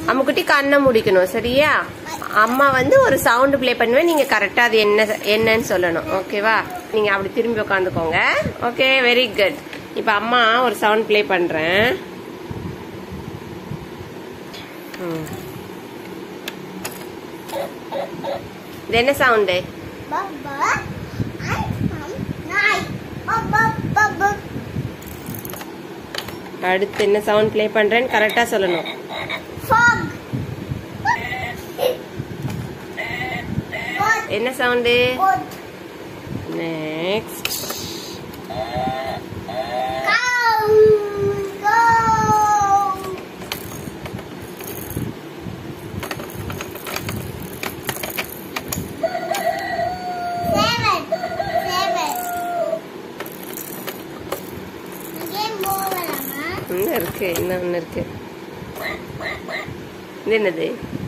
அம்முக்குட்டி கண்ணை முடிக்கணும் சரியா அம்மா வந்து ஒரு சவுண்ட் ப்ளே பண்ணுவேன் நீங்க கரெக்டா அது என்ன என்னன்னு சொல்லணும் ஓகேவா நீங்க அப்படி திரும்பி உட்காந்துக்கோங்க ஓகே வெரி குட் இப்ப அம்மா ஒரு சவுண்ட் ப்ளே பண்றேன் ம். இது என்ன sound Baba, I am nine. Baba, baba. அடுத்து என்ன சவுண்ட் ப்ளே பண்றேன்னு கரெக்டா சொல்லணும் Fog. Goat, என்ன sound goat. Next Cow. Go. Seven. Seven. இங்கே மூவலாமா இன்னும் இருக்கு இன்னும் ஒன்று இருக்கு இது என்னது